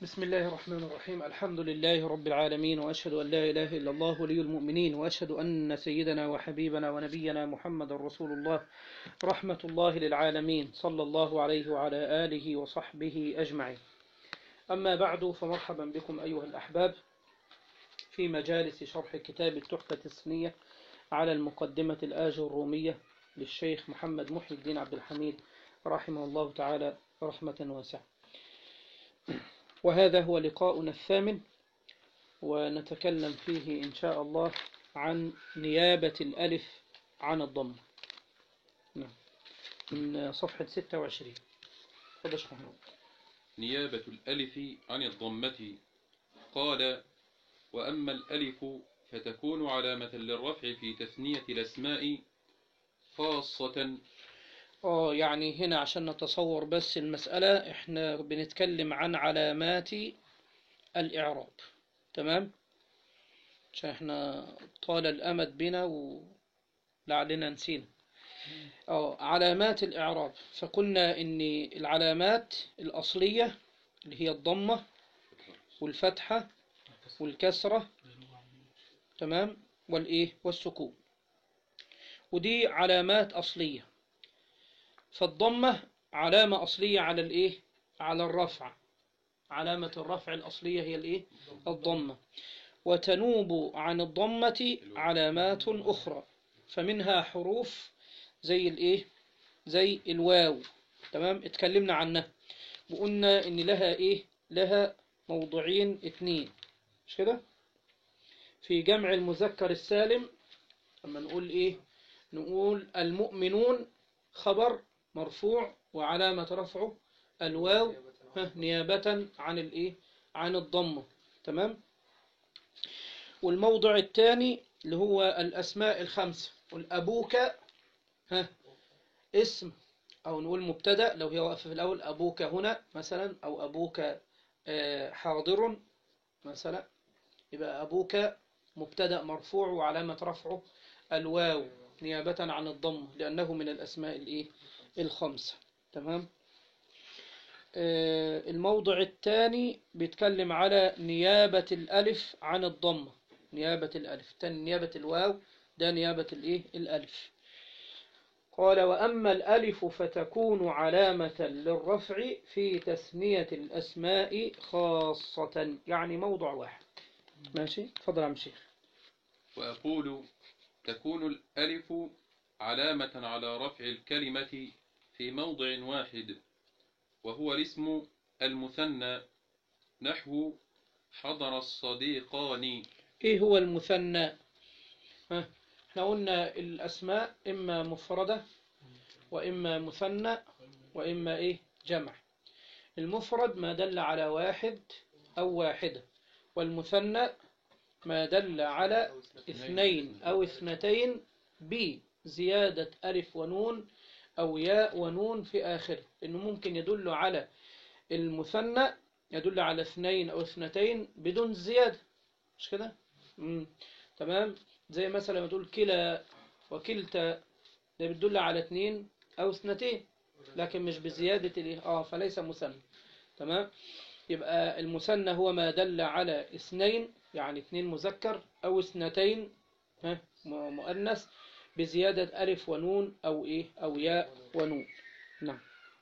بسم الله الرحمن الرحيم الحمد لله رب العالمين وأشهد أن لا إله إلا الله ولي المؤمنين وأشهد أن سيدنا وحبيبنا ونبينا محمد رسول الله رحمة الله للعالمين صلى الله عليه وعلى آله وصحبه أجمعين أما بعد فمرحبا بكم أيها الأحباب في مجالس شرح كتاب التحفة السنية على المقدمة الآج الرومية للشيخ محمد محي الدين عبد الحميد رحمه الله تعالى رحمة واسعة وهذا هو لقاؤنا الثامن ونتكلم فيه إن شاء الله عن نيابة الألف عن الضم نعم. من صفحة 26 تفضل شيخ محمد نيابة الألف عن الضمة قال وأما الألف فتكون علامة للرفع في تثنية الأسماء خاصة اه يعني هنا عشان نتصور بس المسألة احنا بنتكلم عن علامات الإعراب تمام عشان احنا طال الأمد بنا ولعلنا نسينا اه علامات الإعراب فقلنا إن العلامات الأصلية اللي هي الضمة والفتحة والكسرة تمام والإيه والسكون ودي علامات أصلية فالضمة علامة أصلية على الإيه على الرفع علامة الرفع الأصلية هي الإيه الضمة وتنوب عن الضمة علامات أخرى فمنها حروف زي الإيه زي الواو تمام اتكلمنا عنها وقلنا إن لها إيه لها موضوعين اتنين مش كده في جمع المذكر السالم لما نقول إيه نقول المؤمنون خبر مرفوع وعلامة رفعه الواو ها، نيابة عن الإيه عن الضمة تمام والموضع الثاني اللي هو الأسماء الخمسة قل أبوك ها اسم أو نقول مبتدأ لو هي واقفة في الأول أبوك هنا مثلا أو أبوك آه، حاضر مثلا يبقى أبوك مبتدأ مرفوع وعلامة رفعه الواو نيابة عن الضم لأنه من الأسماء الإيه الخمسة تمام آه، الموضع الثاني بيتكلم على نيابة الألف عن الضمة نيابة الألف تاني نيابة الواو ده نيابة الإيه الألف قال وأما الألف فتكون علامة للرفع في تثنية الأسماء خاصة يعني موضع واحد ماشي تفضل يا عم شيخ وأقول تكون الألف علامة على رفع الكلمة في موضع واحد وهو الاسم المثنى نحو حضر الصديقان ايه هو المثنى ها احنا قلنا الاسماء اما مفردة واما مثنى واما ايه جمع المفرد ما دل على واحد او واحدة والمثنى ما دل على اثنين او اثنتين بزيادة الف ونون او ياء ونون في اخره انه ممكن يدل على المثنى يدل على اثنين او اثنتين بدون زيادة مش كده مم. تمام زي مثلا لما تقول كلا وكلتا ده بتدل على اثنين او اثنتين لكن مش بزيادة الايه اه فليس مثنى تمام يبقى المثنى هو ما دل على اثنين يعني اثنين مذكر او اثنتين ها م- مؤنث بزيادة ألف ونون أو إيه أو ياء ونون نعم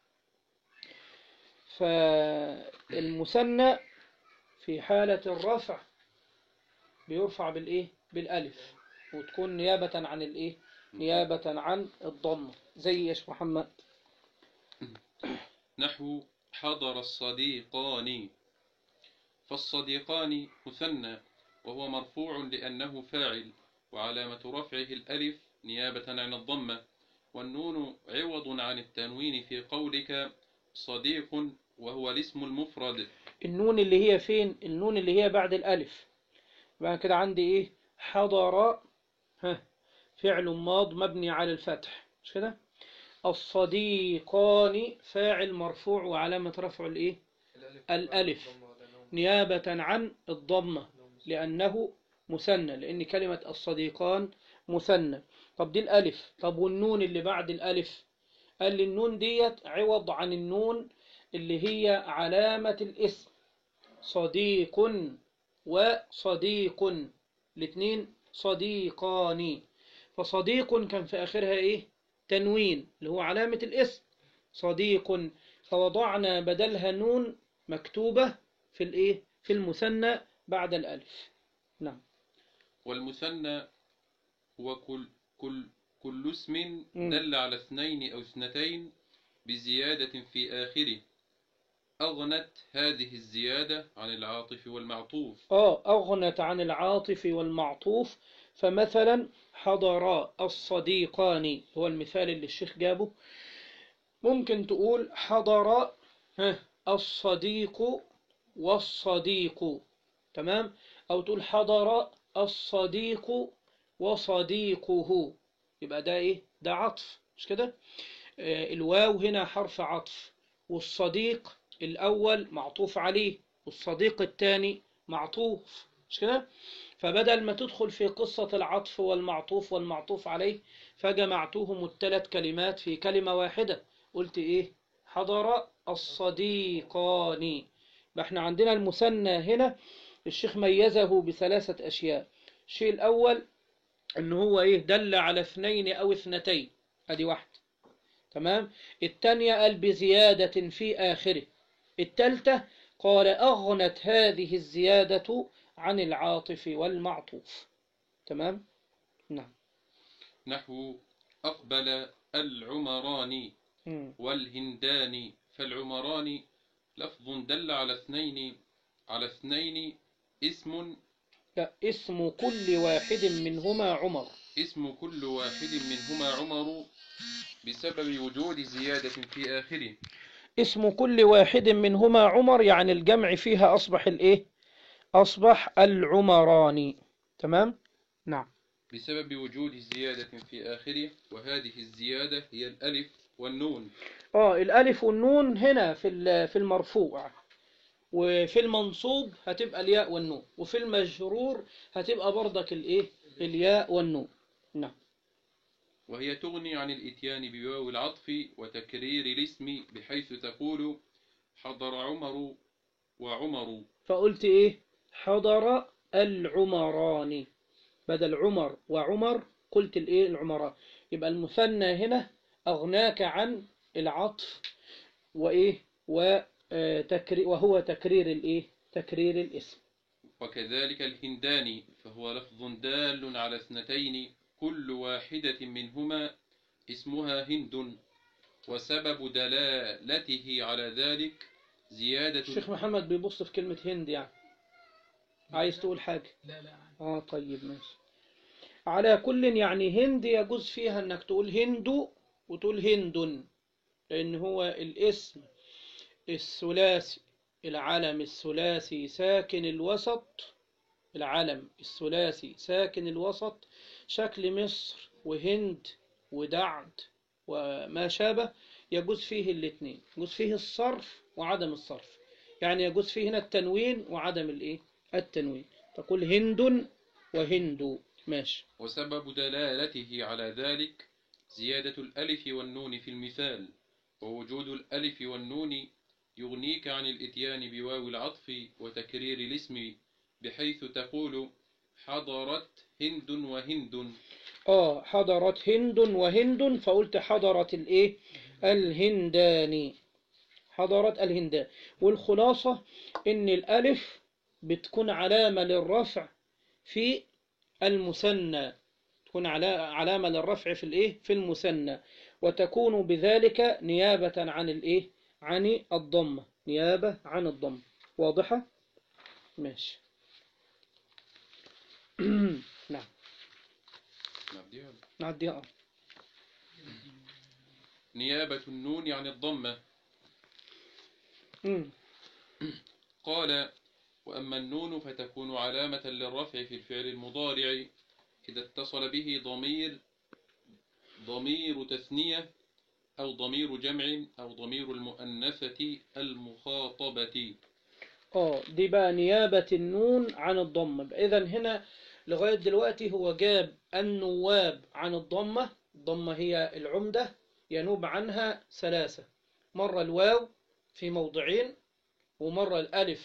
فالمثنى في حالة الرفع بيرفع بالإيه بالألف وتكون نيابة عن الإيه نيابة عن الضمة زي إيش محمد نحو حضر الصديقان فالصديقان مثنى وهو مرفوع لأنه فاعل وعلامة رفعه الألف نيابة عن الضمة والنون عوض عن التنوين في قولك صديق وهو الاسم المفرد النون اللي هي فين النون اللي هي بعد الألف يبقى كده عندي إيه حضر ها فعل ماض مبني على الفتح مش كده الصديقان فاعل مرفوع وعلامة رفعه الإيه الألف نيابة عن الضمة لأنه مثنى لأن كلمة الصديقان مثنى طب دي الألف طب والنون اللي بعد الألف قال لي النون ديت عوض عن النون اللي هي علامة الاسم صديق وصديق الاثنين صديقان فصديق كان في آخرها إيه تنوين اللي هو علامة الاسم صديق فوضعنا بدلها نون مكتوبة في الإيه في المثنى بعد الألف نعم والمثنى هو كل كل كل اسم مم. دل على اثنين أو اثنتين بزيادة في آخره أغنت هذه الزيادة عن العاطف والمعطوف آه أغنت عن العاطف والمعطوف فمثلا حضر الصديقان هو المثال اللي الشيخ جابه ممكن تقول حضر ها، الصديق والصديق تمام أو تقول حضر الصديق وصديقه يبقى ده إيه ده عطف مش كده آه، الواو هنا حرف عطف والصديق الأول معطوف عليه والصديق الثاني معطوف مش كده فبدل ما تدخل في قصة العطف والمعطوف والمعطوف عليه فجمعتهم الثلاث كلمات في كلمة واحدة قلت إيه حضر الصديقان يبقى احنا عندنا المثنى هنا الشيخ ميزه بثلاثة أشياء الشيء الأول إن هو إيه دل على اثنين أو اثنتين أدي واحد تمام الثانية قال بزيادة في آخره الثالثة قال أغنت هذه الزيادة عن العاطف والمعطوف تمام نعم نحو أقبل العمران مم. والهندان فالعمران لفظ دل على اثنين على اثنين اسم لا اسم كل واحد منهما عمر اسم كل واحد منهما عمر بسبب وجود زيادة في آخره اسم كل واحد منهما عمر يعني الجمع فيها أصبح الإيه أصبح العمران تمام نعم بسبب وجود زيادة في آخره وهذه الزيادة هي الألف والنون اه الألف والنون هنا في ال- في المرفوع وفي المنصوب هتبقى الياء والنون وفي المجرور هتبقى برضك الايه الياء والنون نعم وهي تغني عن الإتيان بواو العطف وتكرير الاسم بحيث تقول حضر عمر وعمر فقلت ايه حضر العمران بدل عمر وعمر قلت الايه العمران يبقى المثنى هنا أغناك عن العطف وإيه وتكري وهو تكرير الإيه تكرير الاسم وكذلك الهندان فهو لفظ دال على اثنتين كل واحدة منهما اسمها هند وسبب دلالته على ذلك زيادة الشيخ محمد بيبص في كلمة هند يعني عايز تقول حاجة لا لا اه طيب ماشي على كل يعني هند يجوز فيها انك تقول هند وتقول هند لان هو الاسم الثلاثي العلم الثلاثي ساكن الوسط العلم الثلاثي ساكن الوسط شكل مصر وهند ودعد وما شابه يجوز فيه الاثنين يجوز فيه الصرف وعدم الصرف يعني يجوز فيه هنا التنوين وعدم الايه التنوين تقول هند وهند ماشي وسبب دلالته على ذلك زيادة الألف والنون في المثال ووجود الألف والنون يغنيك عن الإتيان بواو العطف وتكرير الاسم بحيث تقول حضرت هند وهند اه حضرت هند وهند فقلت حضرت الايه الهنداني حضرت الهندان والخلاصة ان الالف بتكون علامة للرفع في المثنى تكون علا- علامة للرفع في الايه في المثنى وتكون بذلك نيابة عن الايه عن الضمة نيابة عن الضمة واضحة ماشي نعم نعم. نعديها آه. نيابة النون عن الضمة مم. قال وأما النون فتكون علامة للرفع في الفعل المضارع إذا اتصل به ضمير ضمير تثنية أو ضمير جمع أو ضمير المؤنثة المخاطبة اه دي بقى نيابة النون عن الضمة إذا هنا لغاية دلوقتي هو جاب النواب عن الضمة الضمة هي العمدة ينوب عنها ثلاثة مرة الواو في موضعين ومرة الألف في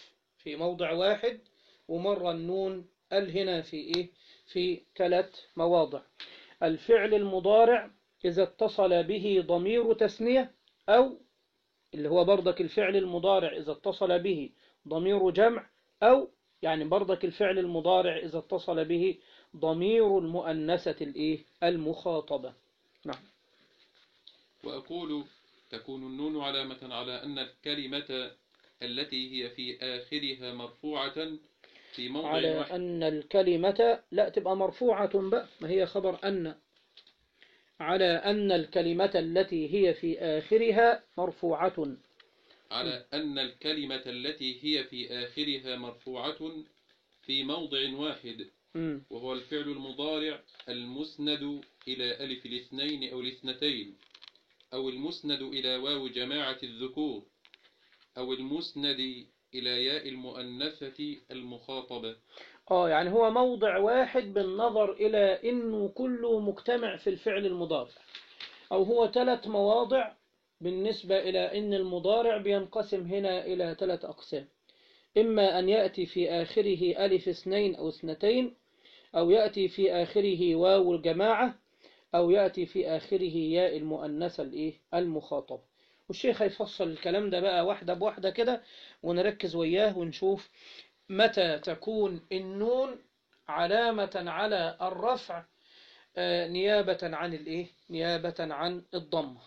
في موضع واحد ومرة النون ال هنا في إيه في ثلاث مواضع الفعل المضارع إذا اتصل به ضمير تثنية أو اللي هو برضك الفعل المضارع إذا اتصل به ضمير جمع أو يعني برضك الفعل المضارع إذا اتصل به ضمير المؤنثة الإيه المخاطبة نعم وأقول تكون النون علامة على أن الكلمة التي هي في آخرها مرفوعة في موضع على واحد أن الكلمة لا تبقى مرفوعة بقى ما هي خبر أن على أن الكلمة التي هي في آخرها مرفوعة على أن الكلمة التي هي في آخرها مرفوعة في موضع واحد مم. وهو الفعل المضارع المسند إلى ألف الاثنين أو الاثنتين أو المسند إلى واو جماعة الذكور أو المسند إلى ياء المؤنثة المخاطبة آه يعني هو موضع واحد بالنظر إلى إنه كله مجتمع في الفعل المضارع أو هو ثلاث مواضع بالنسبة إلى إن المضارع بينقسم هنا إلى ثلاث أقسام إما أن يأتي في آخره ألف اثنين أو اثنتين أو يأتي في آخره واو الجماعة أو يأتي في آخره ياء المؤنثة الإيه المخاطبة والشيخ هيفصل الكلام ده بقى واحدة بواحدة كده ونركز وياه ونشوف متى تكون النون علامة على الرفع آه، نيابة عن الإيه نيابة عن الضمة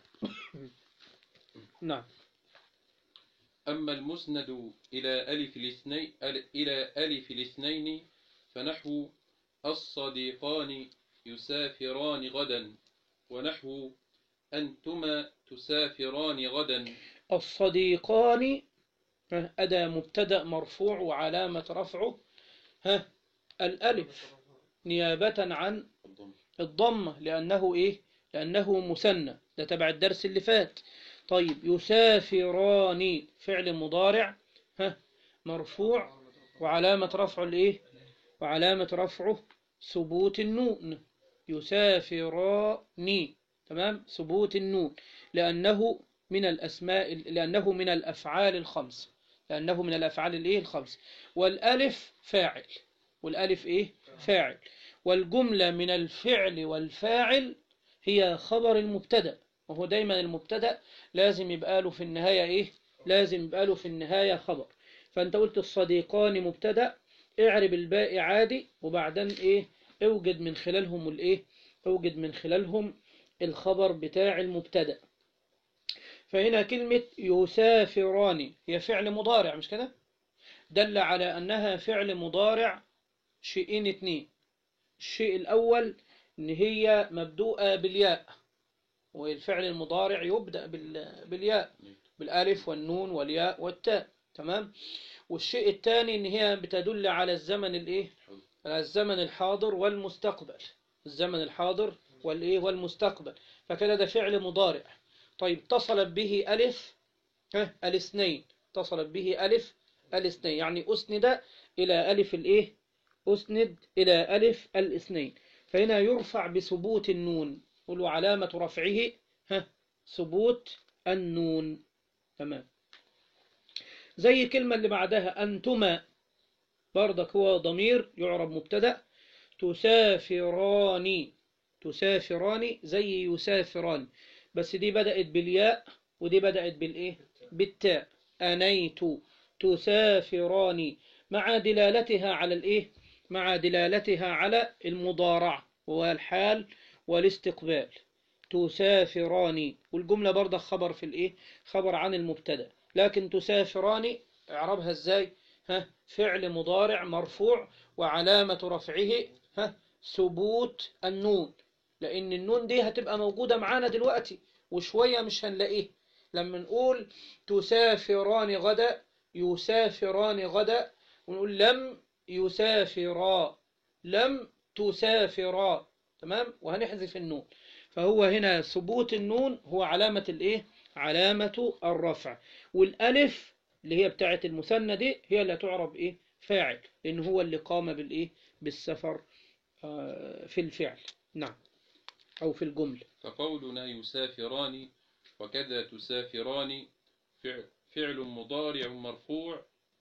نعم أما المسند إلى ألف الاثنين أل- إلى ألف الاثنين فنحو الصديقان يسافران غدا ونحو أنتما تسافران غدا الصديقان ها، أداة مبتدأ مرفوع وعلامة رفعه ها الألف نيابة عن الضمة لأنه إيه لأنه مثنى ده تبع الدرس اللي فات طيب يسافران فعل مضارع ها مرفوع وعلامة رفعه الإيه وعلامة رفعه ثبوت النون يسافران تمام ثبوت النون لأنه من الأسماء لأنه من الأفعال الخمس لأنه من الأفعال الإيه الخمس والألف فاعل والألف إيه فاعل والجملة من الفعل والفاعل هي خبر المبتدأ وهو دايما المبتدأ لازم يبقى له في النهاية إيه لازم يبقى له في النهاية خبر فأنت قلت الصديقان مبتدأ اعرب الباقي عادي وبعدين إيه اوجد من خلالهم الإيه اوجد من خلالهم الخبر بتاع المبتدأ فهنا كلمة يسافران هي فعل مضارع مش كده دل على أنها فعل مضارع شيئين اتنين الشيء الأول إن هي مبدوءة بالياء والفعل المضارع يبدأ بال- بالياء بالألف والنون والياء والتاء تمام والشيء الثاني إن هي بتدل على الزمن الإيه على الزمن الحاضر والمستقبل الزمن الحاضر والإيه والمستقبل فكده ده فعل مضارع طيب اتصلت به ألف ها الاثنين اتصلت به ألف الاثنين يعني أسند إلى ألف الإيه أسند إلى ألف الاثنين فهنا يرفع بثبوت النون قل علامة رفعه ها ثبوت النون تمام زي كلمة اللي بعدها أنتما برضك هو ضمير يعرب مبتدأ تسافران تسافران زي يسافران بس دي بدأت بالياء ودي بدأت بالإيه بالتاء أنيت تسافران مع دلالتها على الإيه مع دلالتها على المضارعة والحال والاستقبال تسافران والجملة برضه خبر في الإيه خبر عن المبتدأ لكن تسافران اعربها ازاي ها فعل مضارع مرفوع وعلامة رفعه ها ثبوت النون لأن النون دي هتبقى موجودة معانا دلوقتي وشوية مش هنلاقيه لما نقول تسافران غدا يسافران غدا ونقول لم يسافرا لم تسافرا تمام وهنحذف النون فهو هنا ثبوت النون هو علامة الايه علامة الرفع والالف اللي هي بتاعة المثنى دي هي اللي تعرب ايه فاعل لان هو اللي قام بالايه بالسفر آه، في الفعل نعم او في الجملة فقولنا يسافران وكذا تسافران فعل, فعل مضارع مرفوع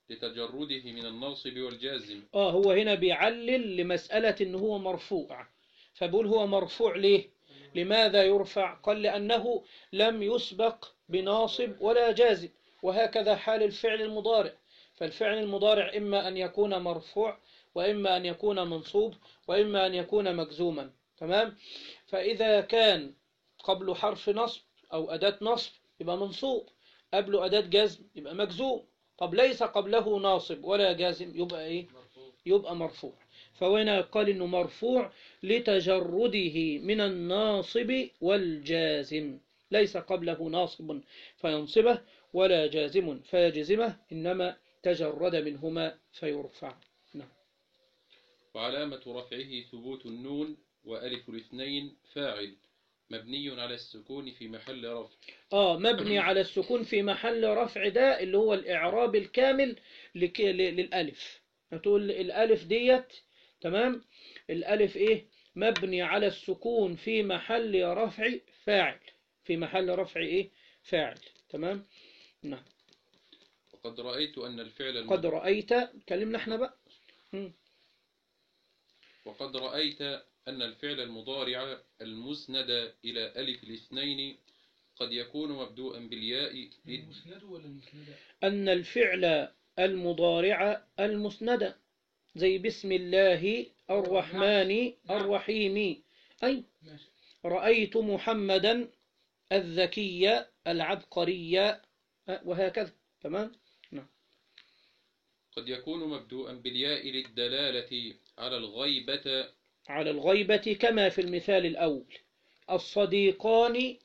لتجرده من الناصب والجازم اه هو هنا بيعلل لمسألة ان هو مرفوع فبقول هو مرفوع ليه لماذا يرفع قال لأنه لم يسبق بناصب ولا جازم وهكذا حال الفعل المضارع فالفعل المضارع إما أن يكون مرفوع وإما أن يكون منصوب وإما أن يكون مجزوما تمام فإذا كان قبل حرف نصب أو أداة نصب يبقى منصوب قبله أداة جزم يبقى مجزوم طب ليس قبله ناصب ولا جازم يبقى إيه يبقى مرفوع فهنا قال إنه مرفوع لتجرده من الناصب والجازم ليس قبله ناصب فينصبه ولا جازم فيجزمه إنما تجرد منهما فيرفع وعلامة رفعه ثبوت النون وألف الاثنين فاعل مبني على السكون في محل رفع آه مبني على السكون في محل رفع ده اللي هو الإعراب الكامل لك... ل- للألف هتقول الألف ديت تمام الألف إيه مبني على السكون في محل رفع فاعل في محل رفع إيه فاعل تمام نعم وقد رأيت أن الفعل الم- قد رأيت كلمنا احنا بقى مم. وقد رأيت أن الفعل المضارع المسند إلى ألف الاثنين قد يكون مبدوءا بالياء لل- المسند ولا المسندة؟ أن الفعل المضارع المسند زي بسم الله الرحمن الرحيم أي ماشي رأيت محمدا الذكي العبقري أه، وهكذا تمام قد يكون مبدوءا بالياء للدلالة على الغيبة على الغيبة كما في المثال الأول الصديقان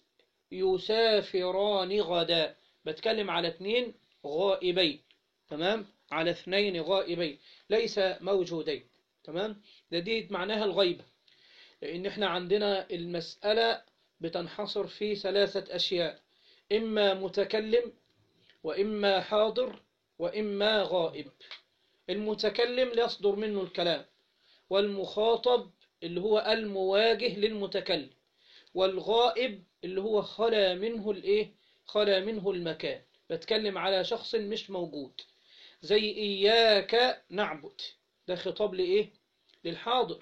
يسافران غدا بتكلم على اثنين غائبين تمام على اثنين غائبين ليس موجودين تمام ده دي معناها الغيبة لأن احنا عندنا المسألة بتنحصر في ثلاثة أشياء إما متكلم وإما حاضر وإما غائب المتكلم يصدر منه الكلام والمخاطب اللي هو المواجه للمتكلم والغائب اللي هو خلا منه الايه خلا منه المكان بتكلم على شخص مش موجود زي إياك نعبد ده خطاب لإيه للحاضر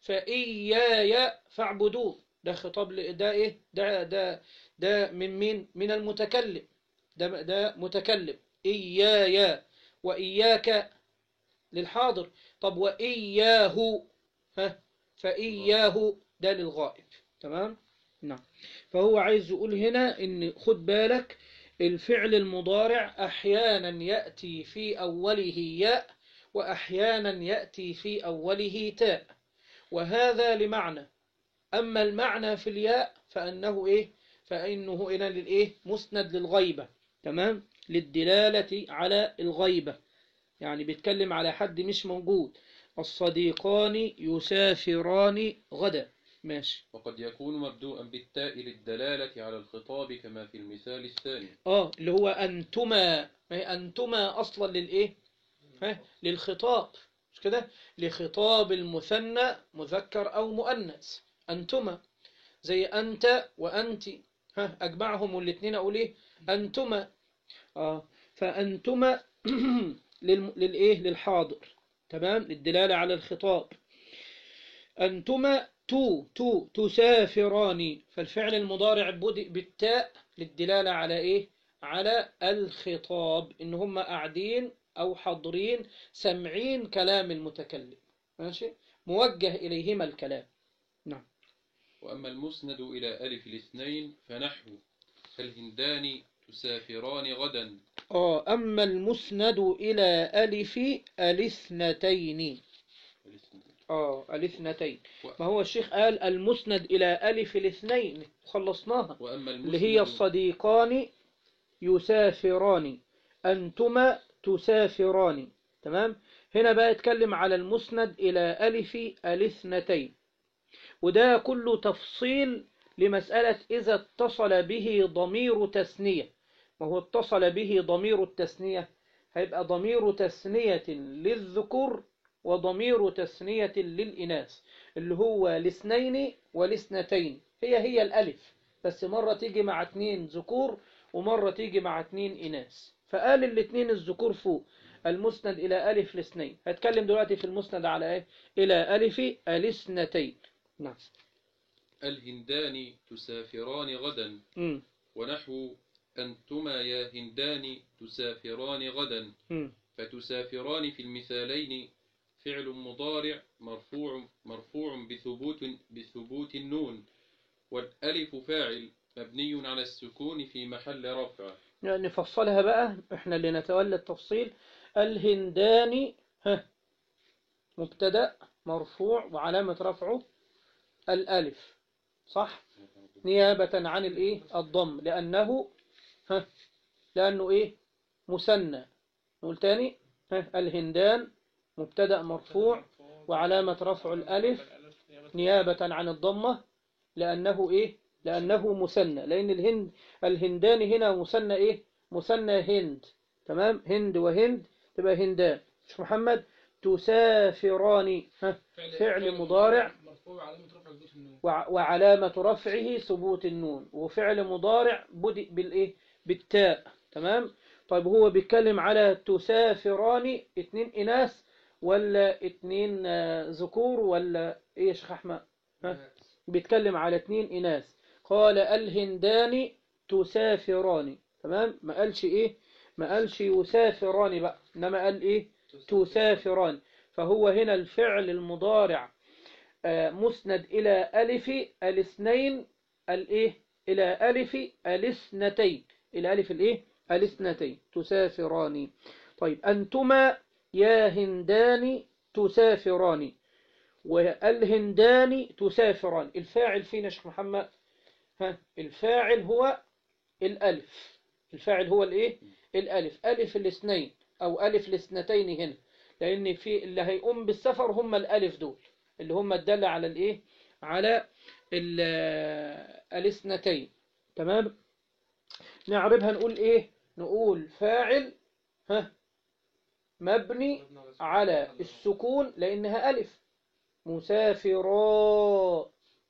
فإياي فاعبدون ده خطاب ل- ده إيه ده ده ده من مين من المتكلم ده ده متكلم إياي وإياك للحاضر طب وإياه ها فإياه ده للغائب تمام نعم فهو عايز يقول هنا إن خد بالك الفعل المضارع أحيانا يأتي في أوله ياء وأحيانا يأتي في أوله تاء وهذا لمعنى أما المعنى في الياء فأنه إيه فإنه هنا للإيه مسند للغيبة تمام للدلالة على الغيبة يعني بيتكلم على حد مش موجود الصديقان يسافران غدا ماشي وقد يكون مبدوءا بالتاء للدلالة على الخطاب كما في المثال الثاني اه اللي هو أنتما ما هي أنتما أصلا للإيه ها للخطاب مش كده لخطاب المثنى مذكر أو مؤنث أنتما زي أنت وأنت ها أجمعهم الاثنين أقول إيه أنتما آه فأنتما للم... للإيه للحاضر تمام للدلالة على الخطاب أنتما تو تو تسافران فالفعل المضارع بدأ بالتاء للدلالة على إيه على الخطاب إن هم قاعدين أو حاضرين سامعين كلام المتكلم ماشي موجه إليهما الكلام وأما المسند إلى ألف الاثنين فنحو الهندان تسافران غدا آه أما المسند إلى ألف الاثنتين آه الاثنتين و- ما هو الشيخ قال المسند إلى ألف الاثنين خلصناها وأما المسند اللي هي الصديقان يسافران أنتما تسافران تمام هنا بقى يتكلم على المسند إلى ألف الاثنتين وده كله تفصيل لمسألة إذا اتصل به ضمير تثنية وهو اتصل به ضمير التثنية هيبقى ضمير تثنية للذكور وضمير تثنية للإناث اللي هو الاثنين والاثنتين هي هي الألف بس مرة تيجي مع اتنين ذكور ومرة تيجي مع اتنين إناث فقال الاتنين الذكور فوق المسند إلى ألف الاثنين هتكلم دلوقتي في المسند على إيه إلى ألف الاثنتين نعم الهندان تسافران غدا مم. ونحو أنتما يا هندان تسافران غدا مم. فتسافران في المثالين فعل مضارع مرفوع مرفوع بثبوت بثبوت النون والألف فاعل مبني على السكون في محل رفع يعني نفصلها بقى احنا اللي نتولى التفصيل الهنداني ها مبتدأ مرفوع وعلامة رفعه الألف صح نيابة عن الايه الضم لأنه ها لأنه ايه مثنى نقول تاني ها الهندان مبتدأ مرفوع وعلامة رفع الألف نيابة عن الضمة لأنه إيه لأنه مثنى لأن الهند الهندان هنا مثنى إيه مثنى هند تمام هند وهند تبقى هندان مش محمد تسافران ها فعل مضارع مرفوع علامة رفع الجزء النون وع- وعلامة رفعه ثبوت النون وفعل مضارع بدأ بالإيه بالتاء تمام طيب هو بيتكلم على تسافران اتنين إناث ولا اتنين آه، ذكور ولا إيه يا شيخ أحمد ها؟ بيتكلم على اتنين إناث قال الهندان تسافران تمام ما قالش إيه ما قالش يسافران بقى إنما قال إيه تسافران فهو هنا الفعل المضارع آه، مسند إلى ألف الاثنين الإيه إلى ألف الاثنتين إلى ألف الإيه الاثنتين تسافران طيب أنتما يا هندان تسافران والهندان تسافران الفاعل فينا يا شيخ محمد ها الفاعل هو الألف الفاعل هو الإيه الألف ألف الاثنين أو ألف الاثنتين هنا لأن في اللي هيقوم بالسفر هم الألف دول اللي هم الدالة على الإيه على ال- الاثنتين تمام نعربها نقول إيه نقول فاعل ها مبني على السكون لأنها ألف مسافرا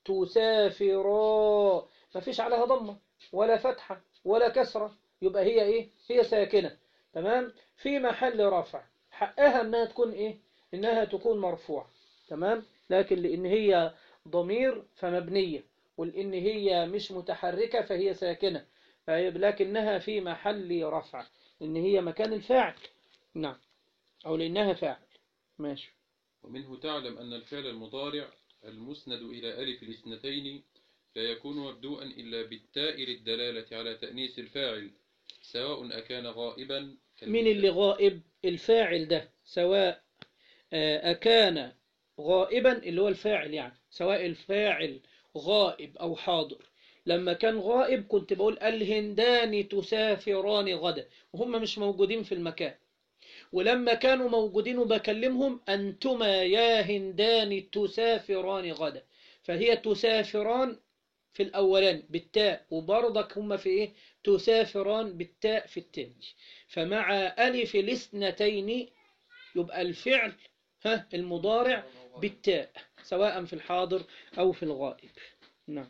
تسافرا ما فيش عليها ضمة ولا فتحة ولا كسرة يبقى هي إيه هي ساكنة تمام في محل رفع حقها إنها تكون إيه إنها تكون مرفوعة تمام لكن لأن هي ضمير فمبنية ولأن هي مش متحركة فهي ساكنة فهي- لكنها في محل رفع إن هي مكان الفاعل نعم أو لأنها فاعل ماشي ومنه تعلم أن الفعل المضارع المسند إلى ألف الاثنتين لا يكون مبدوءا إلا بالتاء للدلالة على تأنيث الفاعل سواء أكان غائبا مين كالمثال- اللي غائب الفاعل ده سواء آه، أكان غائبا اللي هو الفاعل يعني سواء الفاعل غائب أو حاضر لما كان غائب كنت بقول الهندان تسافران غدا وهم مش موجودين في المكان ولما كانوا موجودين وبكلمهم أنتما يا هندان تسافران غدا فهي تسافران في الأولان بالتاء وبرضك هم في إيه تسافران بالتاء في التاني فمع ألف الاثنتين يبقى الفعل ها المضارع بالتاء سواء في الحاضر أو في الغائب نعم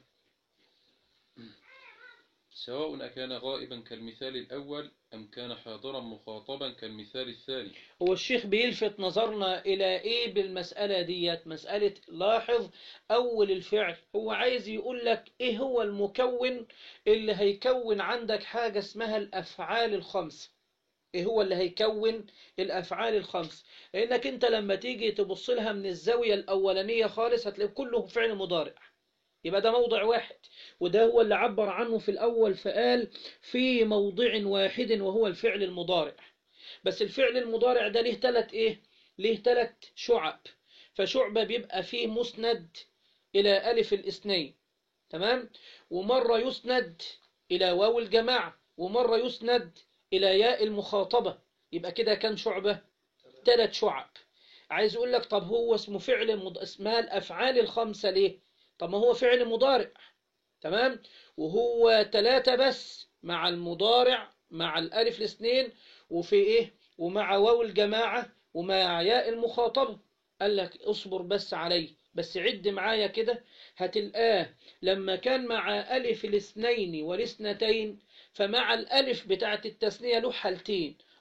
سواء أكان غائبا كالمثال الأول أم كان حاضرا مخاطبا كالمثال الثاني هو الشيخ بيلفت نظرنا إلى إيه بالمسألة ديت مسألة لاحظ أول الفعل هو عايز يقول لك إيه هو المكون اللي هيكون عندك حاجة اسمها الأفعال الخمسة إيه هو اللي هيكون الأفعال الخمس لأنك أنت لما تيجي تبص لها من الزاوية الأولانية خالص هتلاقي كله فعل مضارع يبقى ده موضع واحد وده هو اللي عبر عنه في الأول فقال في موضع واحد وهو الفعل المضارع بس الفعل المضارع ده ليه ثلاث إيه ليه ثلاث شعب فشعبة بيبقى فيه مسند إلى ألف الاثنين تمام ومرة يسند إلى واو الجماعة ومرة يسند إلى ياء المخاطبة يبقى كده كان شعبة ثلاث شعب عايز أقول لك طب هو اسمه فعل مض... اسمها الأفعال الخمسة ليه طب ما هو فعل مضارع تمام وهو ثلاثة بس مع المضارع مع الألف الاثنين وفي إيه ومع واو الجماعة ومع ياء المخاطبة قال لك اصبر بس علي بس عد معايا كده هتلقاه لما كان مع ألف الاثنين والاثنتين فمع الألف بتاعت التثنية له حالتين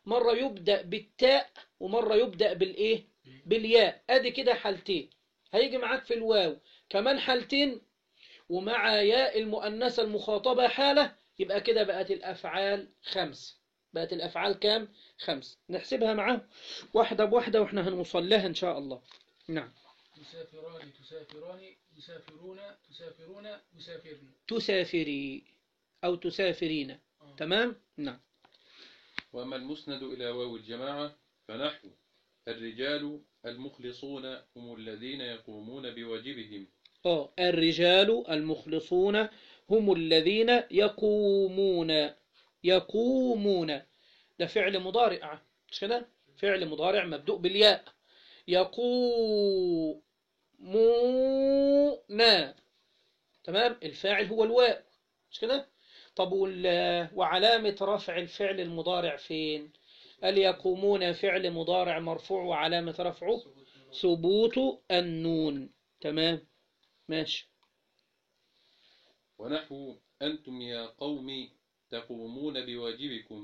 مرة يبدأ بالتاء ومرة يبدأ بالإيه بالياء أدي كده حالتين هيجي معاك في الواو كمان حالتين ومع ياء المؤنثة المخاطبة حالة يبقى كده بقت الأفعال خمس بقت الأفعال كام خمس نحسبها معاه واحدة بواحدة وإحنا هنوصل لها إن شاء الله نعم يسافران تسافران يسافرون تسافرون يسافرن تسافري أو تسافرين آه. تمام نعم وأما المسند إلى واو الجماعة فنحو الرجال المخلصون هم الذين يقومون بواجبهم اه الرجال المخلصون هم الذين يقومون يقومون ده فعل مضارع مش كده فعل مضارع مبدوء بالياء يقومون تمام الفاعل هو الواو مش كده طب وال- وعلامة رفع الفعل المضارع فين قال يقومون فعل مضارع مرفوع وعلامة رفعه ثبوت النون تمام ماشي ونحو أنتم يا قوم تقومون بواجبكم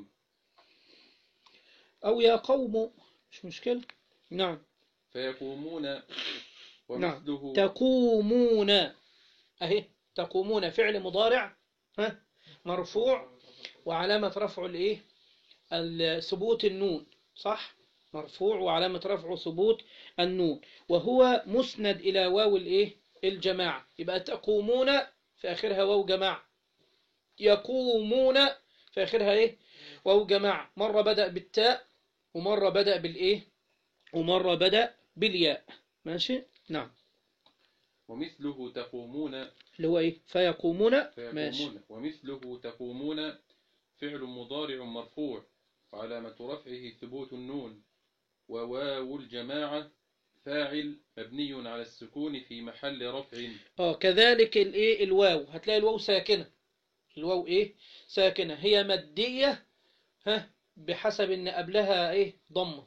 أو يا قوم مش مشكلة نعم فيقومون ومثله تقومون أهي تقومون فعل مضارع ها مرفوع وعلامة رفعه الإيه ال- ثبوت النون صح مرفوع وعلامة رفعه ثبوت النون وهو مسند إلى واو الإيه الجماعة يبقى تقومون في آخرها واو جماعة يقومون في آخرها إيه واو جماعة مرة بدأ بالتاء ومرة بدأ بالإيه ومرة بدأ بالياء ماشي نعم ومثله تقومون اللي هو إيه فيقومون ماشي فيقومون ومثله تقومون فعل مضارع مرفوع وعلامة رفعه ثبوت النون وواو الجماعة فاعل مبني على السكون في محل رفع اه كذلك الايه الواو هتلاقي الواو ساكنة الواو ايه ساكنة هي مادية ها بحسب ان قبلها ايه ضمة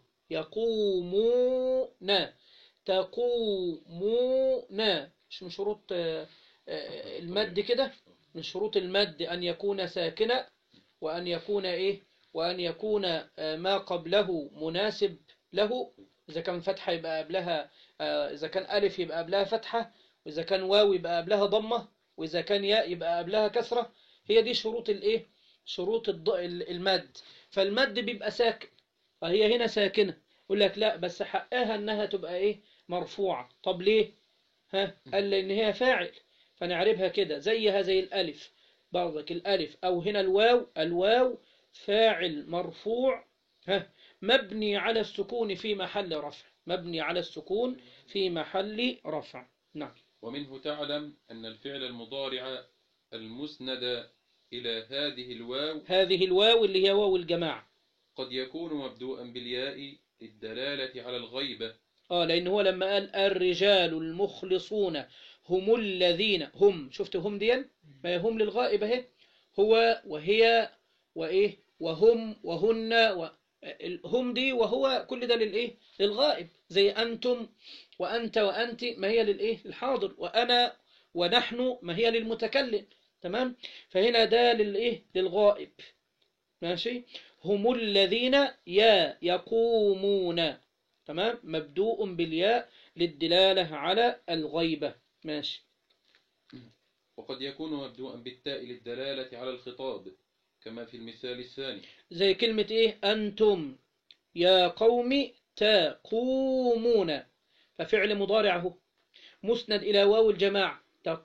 يقومون تقومون مش من شروط آه، آه، المد كده من شروط المد ان يكون ساكنة وان يكون ايه وان يكون آه، ما قبله مناسب له اذا كان فتحة يبقى قبلها آه، اذا كان الف يبقى قبلها فتحة وإذا كان واو يبقى قبلها ضمة وإذا كان ياء يبقى قبلها كسرة هي دي شروط الإيه؟ شروط الض... ال- المد فالمد بيبقى ساكن فهي هنا ساكنة يقول لك لا بس حقها إنها تبقى إيه؟ مرفوعة طب ليه؟ ها؟ قال لأن هي فاعل فنعربها كده زيها زي الألف برضك الألف أو هنا الواو الواو فاعل مرفوع ها مبني على السكون في محل رفع مبني على السكون في محل رفع نعم ومنه تعلم أن الفعل المضارع المسند إلى هذه الواو هذه الواو اللي هي واو الجماعة قد يكون مبدوءا بالياء للدلالة على الغيبة اه لأن هو لما قال الرجال المخلصون هم الذين هم شفت هم دي ما هي هم للغائب اهي هو وهي وإيه وهم وهن و... هم دي وهو كل ده للإيه للغائب زي أنتم وأنت وأنت ما هي للإيه للحاضر وأنا ونحن ما هي للمتكلم تمام فهنا ده للإيه للغائب ماشي هم الذين يا يقومون تمام مبدوء بالياء للدلالة على الغيبة ماشي وقد يكون مبدوءا بالتاء للدلالة على الخطاب كما في المثال الثاني زي كلمة إيه أنتم يا قوم تقومون ففعل مضارعه مسند إلى واو الجماعة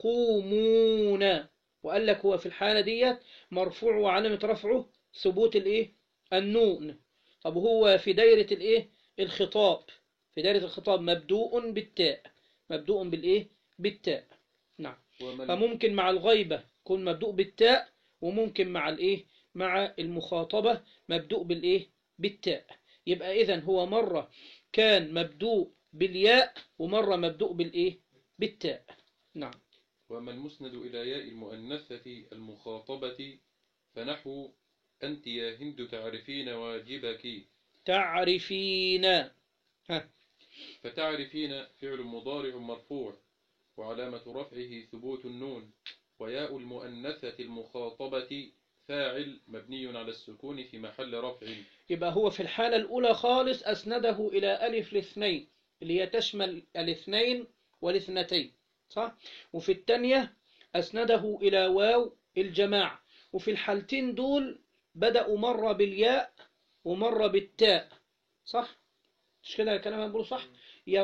تقومون وقال لك هو في الحالة ديت مرفوع وعلامة رفعه ثبوت الإيه النون طب هو في دايرة الإيه الخطاب في دايرة الخطاب مبدوء بالتاء مبدوء بالإيه بالتاء نعم ومن فممكن مع الغيبة يكون مبدوء بالتاء وممكن مع الايه مع المخاطبة مبدوء بالايه بالتاء يبقى اذا هو مرة كان مبدوء بالياء ومرة مبدوء بالايه بالتاء نعم وأما المسند إلى ياء المؤنثة المخاطبة فنحو أنت يا هند تعرفين واجبك تعرفين ها فتعرفين فعل مضارع مرفوع وعلامة رفعه ثبوت النون وياء المؤنثة المخاطبة فاعل مبني على السكون في محل رفع يبقى هو في الحالة الأولى خالص أسنده إلى ألف الاثنين اللي هي تشمل الاثنين والاثنتين صح؟ وفي الثانية أسنده إلى واو الجماعة وفي الحالتين دول بدأوا مرة بالياء ومرة بالتاء صح؟ مش كده الكلام أنا بقوله صح؟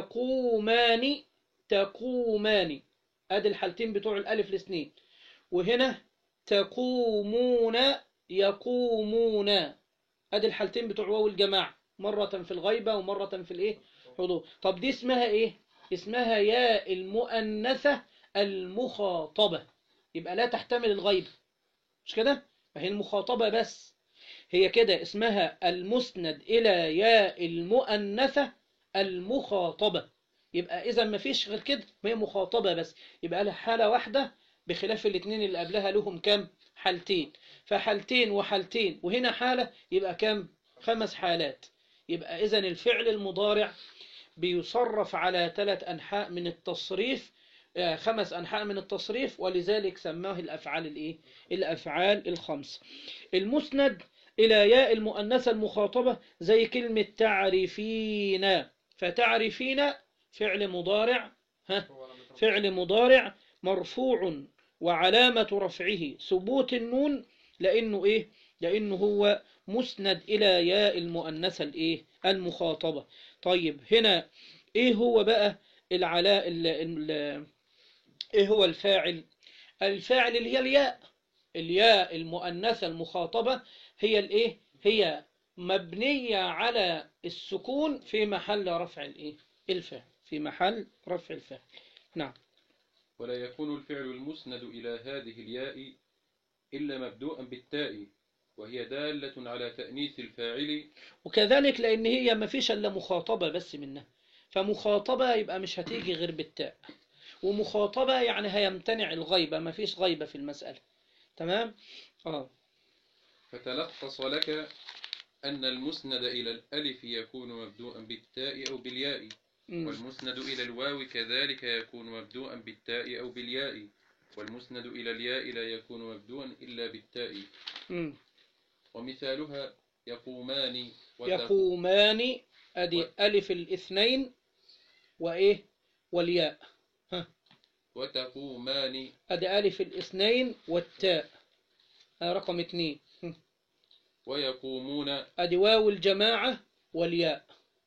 يقومان تقومان ادي الحالتين بتوع الالف الاثنين وهنا تقومون يقومون ادي الحالتين بتوع واو الجماعة مرة في الغيبة ومرة في الايه حضور طب دي اسمها ايه اسمها ياء المؤنثة المخاطبة يبقى لا تحتمل الغيبة مش كده ما هي المخاطبة بس هي كده اسمها المسند إلى ياء المؤنثة المخاطبة يبقى إذا ما فيش غير كده ما هي مخاطبة بس يبقى لها حالة واحدة بخلاف الاثنين اللي قبلها لهم كام حالتين فحالتين وحالتين وهنا حالة يبقى كام خمس حالات يبقى إذا الفعل المضارع بيصرف على ثلاث أنحاء من التصريف آه، خمس أنحاء من التصريف ولذلك سماه الأفعال الإيه؟ الأفعال الخمس المسند إلى ياء المؤنثة المخاطبة زي كلمة تعرفين فتعرفين فعل مضارع ها فعل مضارع مرفوع وعلامة رفعه ثبوت النون لأنه إيه لأنه هو مسند إلى ياء المؤنثة الإيه المخاطبة طيب هنا إيه هو بقى العلاء ال ال إيه هو الفاعل الفاعل اللي هي الياء الياء المؤنثة المخاطبة هي الإيه هي مبنية على السكون في محل رفع الإيه الفاعل في محل رفع الفاعل نعم ولا يكون الفعل المسند إلى هذه الياء إلا مبدوءا بالتاء وهي دالة على تأنيث الفاعل وكذلك لأن هي ما فيش إلا مخاطبة بس منها فمخاطبة يبقى مش هتيجي غير بالتاء ومخاطبة يعني هيمتنع الغيبة ما فيش غيبة في المسألة تمام آه. فتلخص لك أن المسند إلى الألف يكون مبدوءا بالتاء أو بالياء مم. والمسند إلى الواو كذلك يكون مبدوءا بالتاء أو بالياء والمسند إلى الياء لا يكون مبدوءا إلا بالتاء مم. ومثالها يقومان وتق- يقومان أدي ألف الاثنين وإيه والياء وتقومان أدي ألف الاثنين والتاء آه، رقم اثنين مم. ويقومون أدي واو الجماعة والياء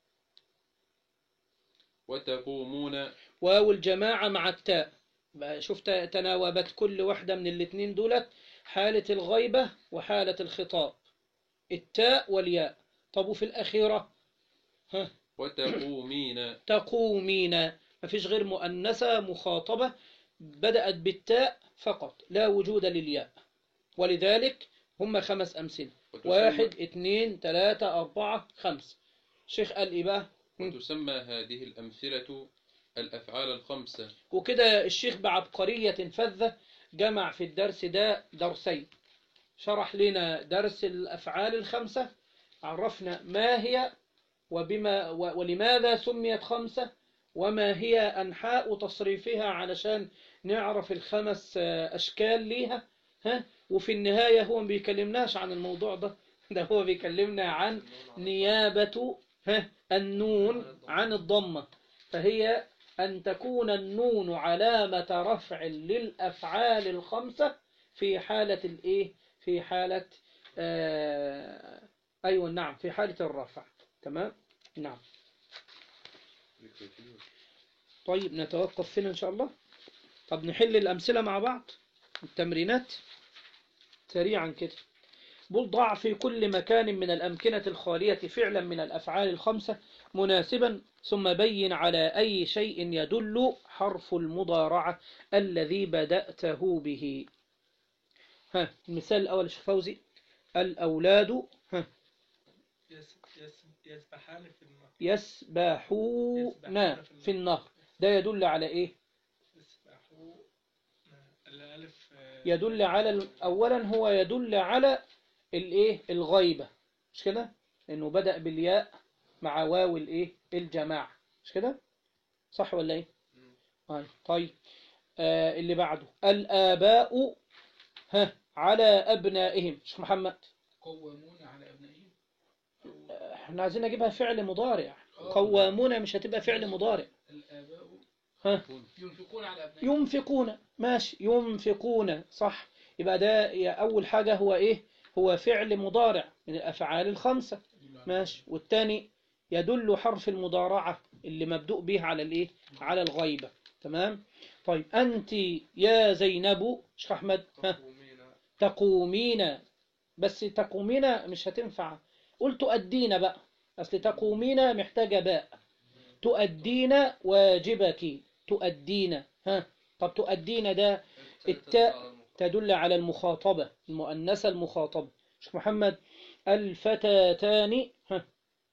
وتقومون واو الجماعة مع التاء بقى شفت تناوبت كل واحدة من الاثنين دولت حالة الغيبة وحالة الخطاب التاء والياء طب وفي الأخيرة ها وتقومين تقومين ما فيش غير مؤنثة مخاطبة بدأت بالتاء فقط لا وجود للياء ولذلك هم خمس أمثلة وتسمى- واحد اثنين ثلاثة أربعة خمس شيخ قال إيه بقى وتسمى هذه الأمثلة الأفعال الخمسة وكده الشيخ بعبقرية فذة جمع في الدرس ده درسين شرح لنا درس الأفعال الخمسة عرفنا ما هي وبما و- ولماذا سميت خمسة وما هي أنحاء تصريفها علشان نعرف الخمس آه، أشكال ليها ها وفي النهاية هو ما بيكلمناش عن الموضوع ده ده هو بيكلمنا عن نيابة ها النون عن الضمة فهي أن تكون النون علامة رفع للأفعال الخمسة في حالة الإيه؟ في حالة آه أيوة نعم في حالة الرفع تمام؟ نعم طيب نتوقف هنا إن شاء الله طب نحل الأمثلة مع بعض التمرينات سريعا كده بل ضع في كل مكان من الأمكنة الخالية فعلا من الأفعال الخمسة مناسبا ثم بين على أي شيء يدل حرف المضارعة الذي بدأته به ها المثال الأول شيخ فوزي الأولاد ها يس يس يسبحان في النهر يسبحون في النهر ده يدل على إيه يسبحون الألف آه، يدل على أولا هو يدل على الإيه الغيبة مش كده إنه بدأ بالياء مع واو الإيه الجماعة مش كده صح ولا إيه طيب, طيب. آه اللي بعده الآباء ها على أبنائهم شيخ محمد قوامون على أبنائهم احنا عايزين نجيبها فعل مضارع قوامون مش هتبقى فعل مضارع الآباء ها ينفقون على أبنائهم ينفقون ماشي ينفقون صح يبقى ده يا أول حاجة هو إيه هو فعل مضارع من الأفعال الخمسة ماشي والتاني يدل حرف المضارعة اللي مبدوء به على الإيه على الغيبة تمام طيب أنت يا زينب شيخ أحمد ها تقومين تقومين بس تقومين مش هتنفع قل تؤدين بقى أصل تقومين محتاجة باء تؤدين واجبك تؤدين ها طب تؤدين ده التاء تدل على المخاطبة المؤنثة المخاطبة شيخ محمد الفتاتان ها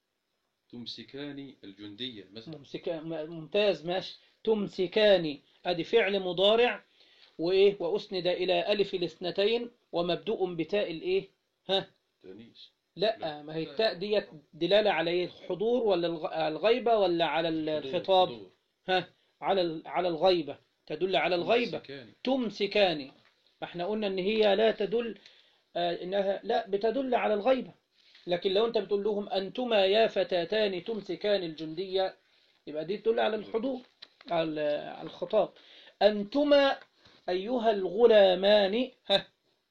تمسكان الجندية مثلا ممسكا ممتاز ماشي تمسكان ادي فعل مضارع وايه واسند الى الف الاثنتين ومبدوء بتاء الايه ها تانيس لا ما هي التاء ديت دلاله على ايه الحضور ولا الغ- الغيبه ولا على الخطاب حضور. ها على ال- على الغيبه تدل على الغيبه تمسكان. تمسكان ما احنا قلنا ان هي لا تدل آه، انها لا بتدل على الغيبة لكن لو انت بتقول لهم انتما يا فتاتان تمسكان الجندية يبقى دي تدل على الحضور على على الخطاب انتما ايها الغلامان ها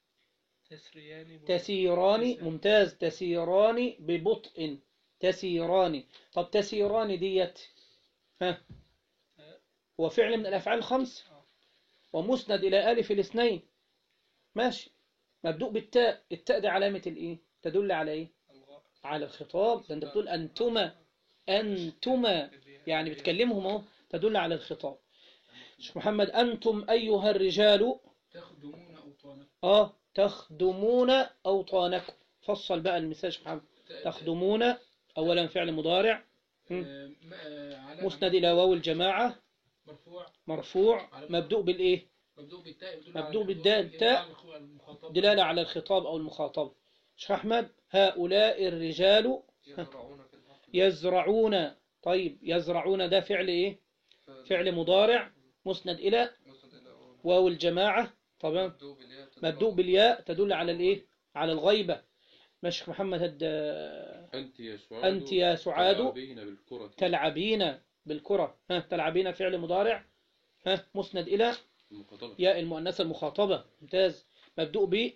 تسريان تسيران ممتاز تسيران ببطء تسيران طب تسيران ديت ها هو فعل من الافعال الخمس ومسند الى الف الاثنين ماشي مبدوء بالتاء التاء دي علامة الايه تدل على ايه على الخطاب ده انت بتقول انتما انتما يعني بتكلمهم اهو تدل على الخطاب شيخ محمد انتم ايها الرجال تخدمون أوطانكم اه تخدمون اوطانكم فصل بقى المثال يا شيخ محمد تخدمون اولا فعل مضارع مم. آه، م- آه، علامة مسند الى واو الجماعة مرفوع مرفوع مبدوء بالايه مبدوء بالتاء يدل مبدوء على بالدال، الخطاب، تاء. على الخ- المخاطب. دلالة على الخطاب او المخاطبة شيخ احمد هؤلاء الرجال يزرعون في الأرض يزرعون طيب يزرعون ده فعل ايه فعل مضارع مسند الى مسند إلى أول. واو الجماعة طبعا مبدوء بالياء مبدوء بالياء تدل على الايه على الغيبة ماشي محمد هد أنت يا سعاد أنت يا سعاد تلعبين بالكرة تلعبين بالكرة ها تلعبين فعل مضارع ها مسند إلى المخاطبة ياء المؤنثة المخاطبة ممتاز مبدوء ب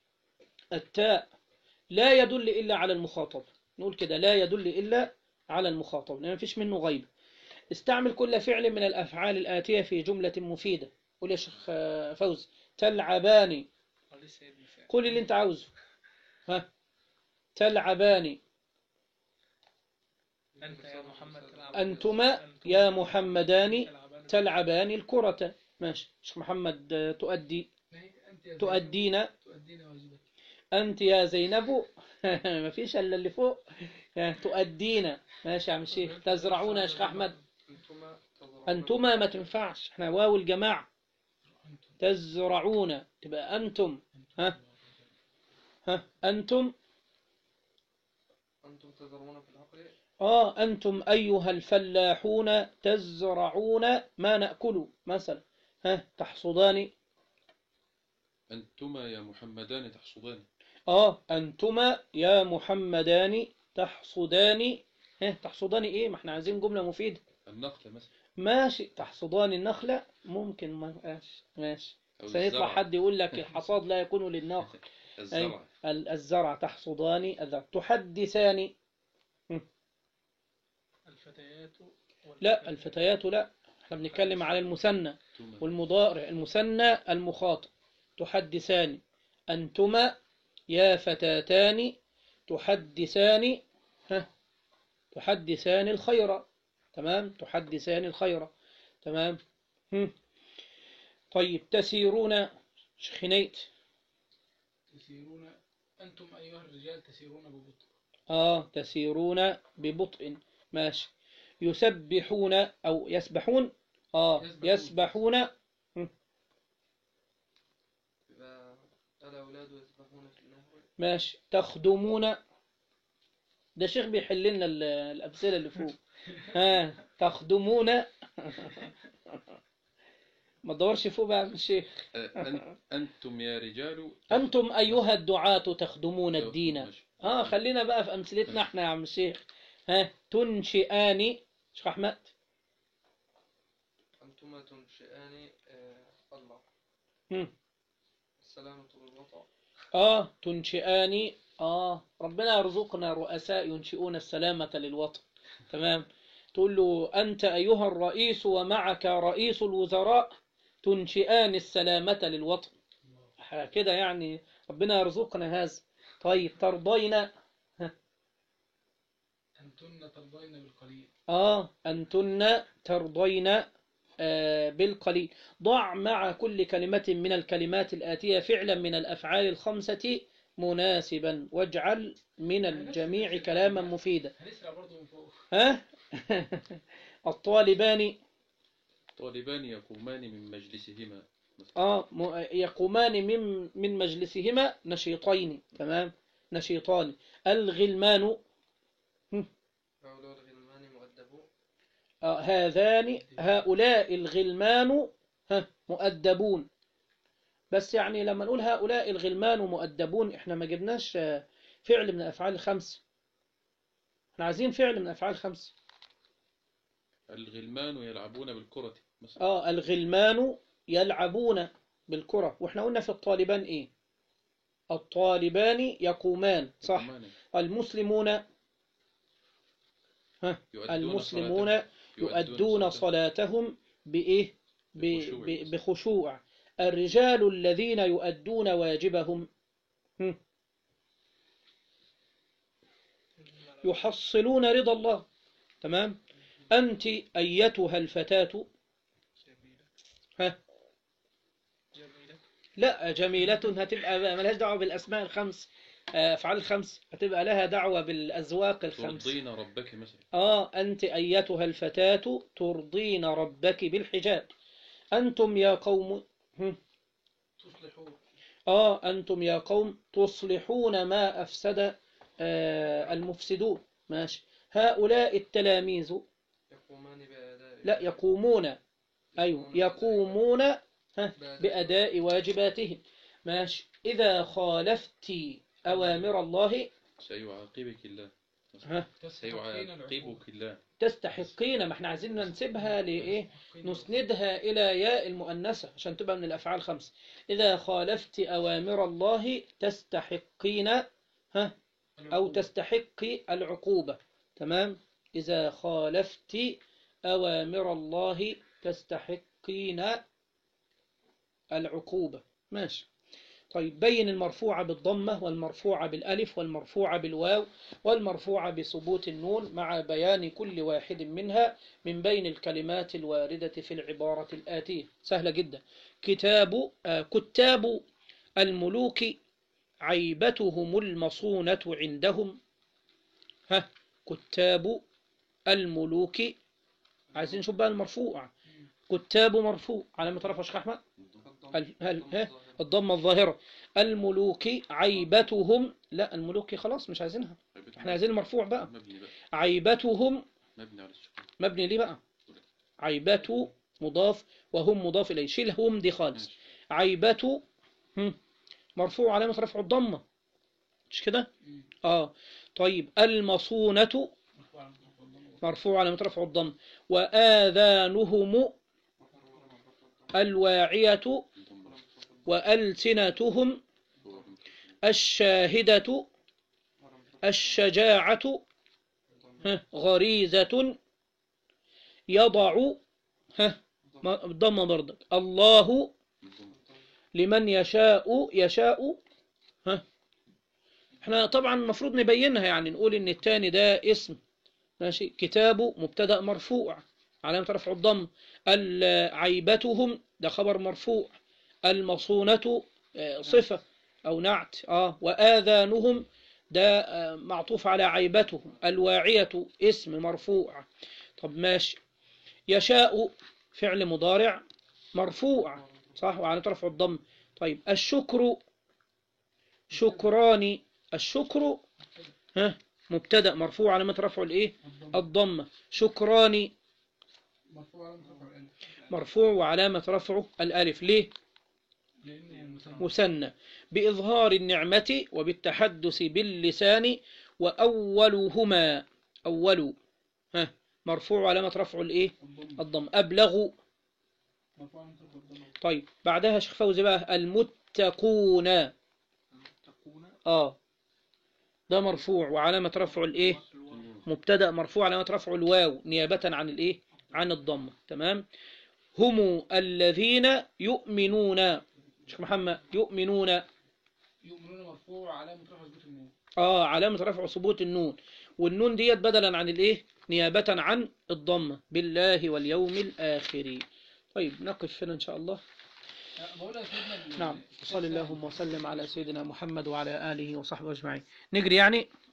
التاء لا يدل إلا على المخاطب نقول كده لا يدل إلا على المخاطب لأن مفيش منه غيب استعمل كل فعل من الأفعال الآتية في جملة مفيدة قول يا شيخ آه، فوز تلعبان قال سيدنا فعل. قول اللي انت عاوزه ها تلعبان أنت يا محمد تلعب أنتما يا محمدان تلعبان تلعبان الكرة ماشي شيخ محمد آه، تؤدي ما هي أنت يا زينب تؤدين تؤدين واجبك أنت يا زينب مفيش إلا اللي فوق آه، تؤدين ماشي يا عم الشيخ تزرعون يا شيخ أحمد أنتما تزرعون أنتما ما تنفعش احنا واو الجماعة تزرعون تبقى أنتم ها ها أنتم أنتم تزرعون في الحقل آه أنتم أيها الفلاحون تزرعون ما نأكل مثلا ها تحصدان أنتما يا محمدان تحصدان آه أنتما يا محمدان تحصدان ها تحصدان إيه ما احنا عايزين جملة مفيدة النخلة مثلا ماشي تحصدان النخلة ممكن ماشي ماشي أو سيطلع الزرع حد يقول لك الحصاد لا يكون للناخل الزرع ال- الزرع تحصدان الزرع تحدثان الفتيات لا الفتيات لا احنا بنتكلم على المثنى أنتما والمضارع المثنى المخاطب تحدثان أنتما يا فتاتان تحدثان ها تحدثان الخير تمام تحدثان الخير تمام هم. طيب تسيرون شخنيت تسيرون أنتم أيها الرجال تسيرون ببطء آه تسيرون ببطء ماشي يسبحون أو يسبحون آه يسبحون. يسبحون إذا الأولاد يسبحون في النهر ماشي تخدمون ده شيخ بيحل لنا ال- الأمثلة اللي فوق ها تخدمون ما تدورش فوق بقى يا عم الشيخ أ- أن- أنتم يا رجال أنتم أيها الدعاة تخدمون الدين ماشي. اه خلينا بقى في امثلتنا احنا يا عم الشيخ ها تنشئان شيخ احمد أنتما تنشئان آه، الله هم. السلامة والوطأ اه تنشئان اه ربنا يرزقنا رؤساء ينشئون السلامة للوطن تمام تقول له أنت أيها الرئيس ومعك رئيس الوزراء تنشئان السلامة للوطن كده يعني ربنا يرزقنا هذا طيب ترضين أنتن ترضين بالقليل آه أنتن ترضين آه بالقليل ضع مع كل كلمة من الكلمات الآتية فعلا من الأفعال الخمسة مناسبا واجعل من الجميع كلاما مفيدا هنسرع برضه من فوق ها الطالبان طالبان يقومان من مجلسهما آه م- يقومان من من مجلسهما نشيطين تمام نشيطان الغلمان هؤلاء الغلمان مؤدبون آه هذان هؤلاء الغلمان ها مؤدبون بس يعني لما نقول هؤلاء الغلمان مؤدبون احنا ما جبناش آه، فعل من الافعال الخمس احنا عايزين فعل من الافعال الخمس الغلمان يلعبون بالكرة مثلا اه الغلمان يلعبون بالكرة واحنا قلنا في الطالبان ايه الطالبان يقومان صح يقومان. المسلمون ها يؤدون المسلمون صلاتهم. يؤدون صلاتهم بإيه ب- بخشوع. ب- بخشوع الرجال الذين يؤدون واجبهم هم. يحصلون رضا الله تمام أنت أيتها الفتاة جميلة ها جميلة لا جميلة هتبقى ملهاش دعوة بالأسماء الخمس آه، أفعال الخمس هتبقى لها دعوة بالأذواق الخمس ترضين ربك مثلا آه أنت أيتها الفتاة ترضين ربك بالحجاب أنتم يا قوم هم. تصلحون آه أنتم يا قوم تصلحون ما أفسد آه المفسدون ماشي هؤلاء التلاميذ يقومان بأداء لا يقومون أيوه يقومون ها بأداء بأداء واجباتهم ماشي إذا خالفت أوامر الله سيعاقبك الله ها تستحقين العقوبة سيعاقبك الله تستحقين ما احنا عايزين ننسبها لإيه نسندها إلى ياء المؤنثة عشان تبقى من الأفعال خمسة إذا خالفت أوامر الله تستحقين ها أو تستحقي العقوبة تمام إذا خالفت أوامر الله تستحقين العقوبة ماشي طيب بين المرفوعة بالضمة والمرفوعة بالألف والمرفوعة بالواو والمرفوعة بثبوت النون مع بيان كل واحد منها من بين الكلمات الواردة في العبارة الآتية سهلة جدا كتاب آه كتاب الملوك عيبتهم المصونة عندهم ها كتاب الملوك عايزين نشوف بقى المرفوع كتاب مرفوع علامة رفع شيخ أحمد هل هل ها الضمة الظاهرة الملوك عيبتهم لا الملوك خلاص مش عايزينها احنا عايزين المرفوع بقى مبني بقى عيبتهم مبني على السكون مبني ليه بقى عيبته مضاف وهم مضاف إليه شيلهم دي خالص ماشي. عيبته هم، مرفوع علامة رفع الضمة مش كده اه طيب المصونة مرفوع علامة رفع الضمة وآذانهم الواعية وألسنتهم الشاهدة الشجاعة ها، غريزة يضع ها ما- ضم برضك الله لمن يشاء يشاء ها احنا طبعا المفروض نبينها يعني نقول ان التاني ده اسم ماشي كتابه مبتدأ مرفوع علامة رفع الضم ال- عيبتهم ده خبر مرفوع المصونة آه، صفة أو نعت آه وآذانهم ده آه، معطوف على عيبتهم الواعية اسم مرفوع طب ماشي يشاء فعل مضارع مرفوع صح وعلى رفع الضم طيب الشكر شكران الشكر ها مبتدأ مرفوع علامة رفعه الايه الضمة شكران مرفوع على مرفوع الألف مرفوع وعلامة رفعه الألف ليه لأنه مثنى مثنى بإظهار النعمة وبالتحدث باللسان وأولهما أول ها مرفوع علامة رفع الإيه الضم الضم أبلغ مرفوع من ترك الضم طيب بعدها شيخ فوزي بقى المتقون تكون آه ده مرفوع وعلامة رفع الإيه مبتدأ مرفوع علامة رفع الواو نيابة عن الإيه عن الضمة تمام هم الذين يؤمنون شيخ محمد يؤمنون يؤمنون مرفوع علامة رفع ثبوت النون اه علامة رفع ثبوت النون والنون ديت بدلا عن الايه نيابة عن الضمة بالله واليوم الآخر طيب نقف هنا إن شاء الله أه، بقول يا سيدنا ال- نعم صلى اللهم وسلم على سيدنا محمد وعلى آله وصحبه أجمعين نجري يعني